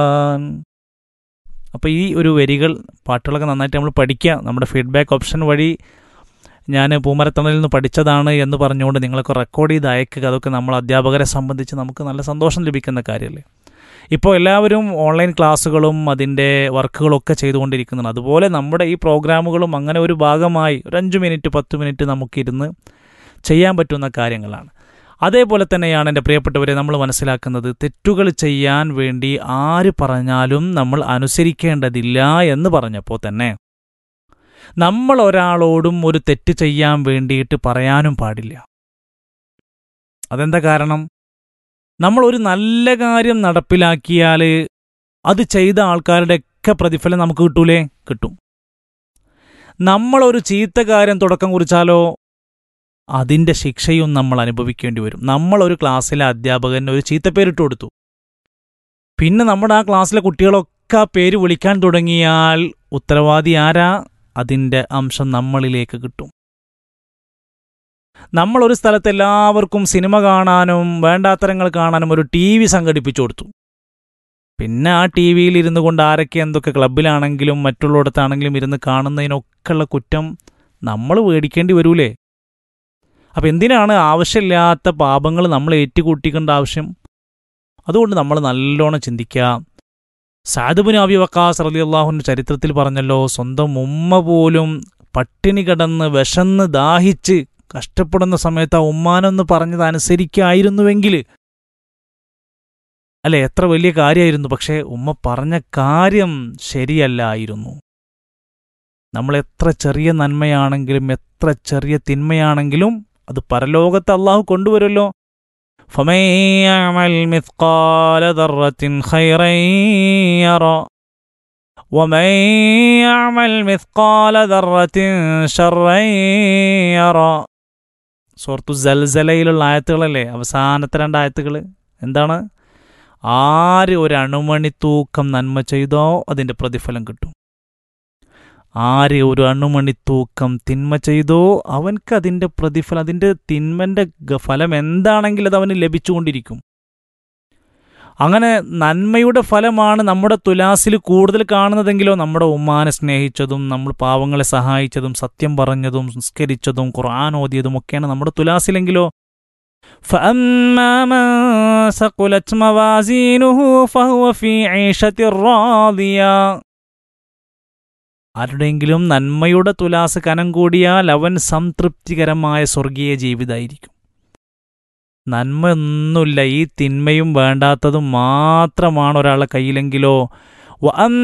അപ്പോൾ ഈ ഒരു വരികൾ പാട്ടുകളൊക്കെ നന്നായിട്ട് നമ്മൾ പഠിക്കുക നമ്മുടെ ഫീഡ്ബാക്ക് ഓപ്ഷൻ വഴി ഞാൻ പൂമരത്തണലിൽ നിന്ന് പഠിച്ചതാണ് എന്ന് പറഞ്ഞുകൊണ്ട് നിങ്ങളൊക്കെ റെക്കോർഡ് ചെയ്ത് അയക്കുക അതൊക്കെ നമ്മൾ അധ്യാപകരെ സംബന്ധിച്ച് നമുക്ക് നല്ല സന്തോഷം ലഭിക്കുന്ന കാര്യമല്ലേ ഇപ്പോൾ എല്ലാവരും ഓൺലൈൻ ക്ലാസ്സുകളും അതിൻ്റെ വർക്കുകളൊക്കെ ചെയ്തുകൊണ്ടിരിക്കുന്നുണ്ട് അതുപോലെ നമ്മുടെ ഈ പ്രോഗ്രാമുകളും അങ്ങനെ ഒരു ഭാഗമായി ഒരു അഞ്ച് മിനിറ്റ് പത്ത് മിനിറ്റ് നമുക്കിരുന്ന് ചെയ്യാൻ പറ്റുന്ന കാര്യങ്ങളാണ് അതേപോലെ തന്നെയാണ് എൻ്റെ പ്രിയപ്പെട്ടവരെ നമ്മൾ മനസ്സിലാക്കുന്നത് തെറ്റുകൾ ചെയ്യാൻ വേണ്ടി ആര് പറഞ്ഞാലും നമ്മൾ അനുസരിക്കേണ്ടതില്ല എന്ന് പറഞ്ഞപ്പോൾ തന്നെ നമ്മൾ ഒരാളോടും ഒരു തെറ്റ് ചെയ്യാൻ വേണ്ടിയിട്ട് പറയാനും പാടില്ല അതെന്താ കാരണം നമ്മൾ ഒരു നല്ല കാര്യം നടപ്പിലാക്കിയാൽ അത് ചെയ്ത ആൾക്കാരുടെയൊക്കെ പ്രതിഫലം നമുക്ക് കിട്ടൂലേ കിട്ടും നമ്മളൊരു ചീത്ത കാര്യം തുടക്കം കുറിച്ചാലോ അതിൻ്റെ ശിക്ഷയും നമ്മൾ അനുഭവിക്കേണ്ടി വരും നമ്മളൊരു ക്ലാസ്സിലെ അധ്യാപകന് ഒരു ചീത്തപ്പേരിട്ട് കൊടുത്തു പിന്നെ നമ്മുടെ ആ ക്ലാസ്സിലെ കുട്ടികളൊക്കെ ആ പേര് വിളിക്കാൻ തുടങ്ങിയാൽ ഉത്തരവാദി ആരാ അതിൻ്റെ അംശം നമ്മളിലേക്ക് കിട്ടും നമ്മളൊരു സ്ഥലത്ത് എല്ലാവർക്കും സിനിമ കാണാനും വേണ്ടാത്തരങ്ങൾ കാണാനും ഒരു ടി വി സംഘടിപ്പിച്ചു കൊടുത്തു പിന്നെ ആ ടി വിയിൽ ഇരുന്നു കൊണ്ട് ആരൊക്കെ എന്തൊക്കെ ക്ലബിലാണെങ്കിലും മറ്റുള്ളിടത്താണെങ്കിലും ഇരുന്ന് കാണുന്നതിനൊക്കെയുള്ള കുറ്റം നമ്മൾ മേടിക്കേണ്ടി വരൂലേ അപ്പം എന്തിനാണ് ആവശ്യമില്ലാത്ത പാപങ്ങൾ നമ്മൾ ഏറ്റുകൂട്ടിക്കേണ്ട ആവശ്യം അതുകൊണ്ട് നമ്മൾ നല്ലോണം ചിന്തിക്കുക സാദുബിന് അബി വക്കാസ് റലി അള്ളാഹുവിൻ്റെ ചരിത്രത്തിൽ പറഞ്ഞല്ലോ സ്വന്തം ഉമ്മ പോലും പട്ടിണി കിടന്ന് വിശന്ന് ദാഹിച്ച് കഷ്ടപ്പെടുന്ന സമയത്ത് ആ ഉമ്മാനൊന്ന് പറഞ്ഞത് അനുസരിക്കായിരുന്നുവെങ്കിൽ അല്ലെ എത്ര വലിയ കാര്യമായിരുന്നു പക്ഷേ ഉമ്മ പറഞ്ഞ കാര്യം ശരിയല്ലായിരുന്നു നമ്മൾ എത്ര ചെറിയ നന്മയാണെങ്കിലും എത്ര ചെറിയ തിന്മയാണെങ്കിലും അത് പരലോകത്ത് അള്ളാഹു കൊണ്ടുവരുമല്ലോ فمن يعمل مثقال ذرة خيرا يرى ومن يعمل مثقال ذرة شرا يرى സൂറത്തു ജൽസലയിലുള്ള ആയത്തുകളല്ലേ അവസാനത്തെ രണ്ട് ആയത്തുകൾ എന്താണ് ആര് ഒരു അണുമണി തൂക്കം നന്മ ചെയ്തോ അതിൻ്റെ പ്രതിഫലം കിട്ടും ആര് ഒരു അണുമണി തൂക്കം തിന്മ ചെയ്തോ അവൻക്ക് അതിൻ്റെ പ്രതിഫലം അതിൻ്റെ തിന്മൻ്റെ ഫലം എന്താണെങ്കിൽ അത് അവന് ലഭിച്ചുകൊണ്ടിരിക്കും അങ്ങനെ നന്മയുടെ ഫലമാണ് നമ്മുടെ തുലാസിൽ കൂടുതൽ കാണുന്നതെങ്കിലോ നമ്മുടെ ഉമ്മാനെ സ്നേഹിച്ചതും നമ്മൾ പാവങ്ങളെ സഹായിച്ചതും സത്യം പറഞ്ഞതും സംസ്കരിച്ചതും ഖുർആൻ ഓതിയതും ഒക്കെയാണ് നമ്മുടെ തുലാസിലെങ്കിലോ فأما من ثقلت موازينه فهو في عيشة راضية ആരുടെയെങ്കിലും നന്മയുടെ തുലാസ് കനം കൂടിയാൽ അവൻ സംതൃപ്തികരമായ സ്വർഗീയ ജീവിതമായിരിക്കും നന്മയൊന്നുമില്ല ഈ തിന്മയും വേണ്ടാത്തതും മാത്രമാണ് ഒരാളെ കയ്യിലെങ്കിലോ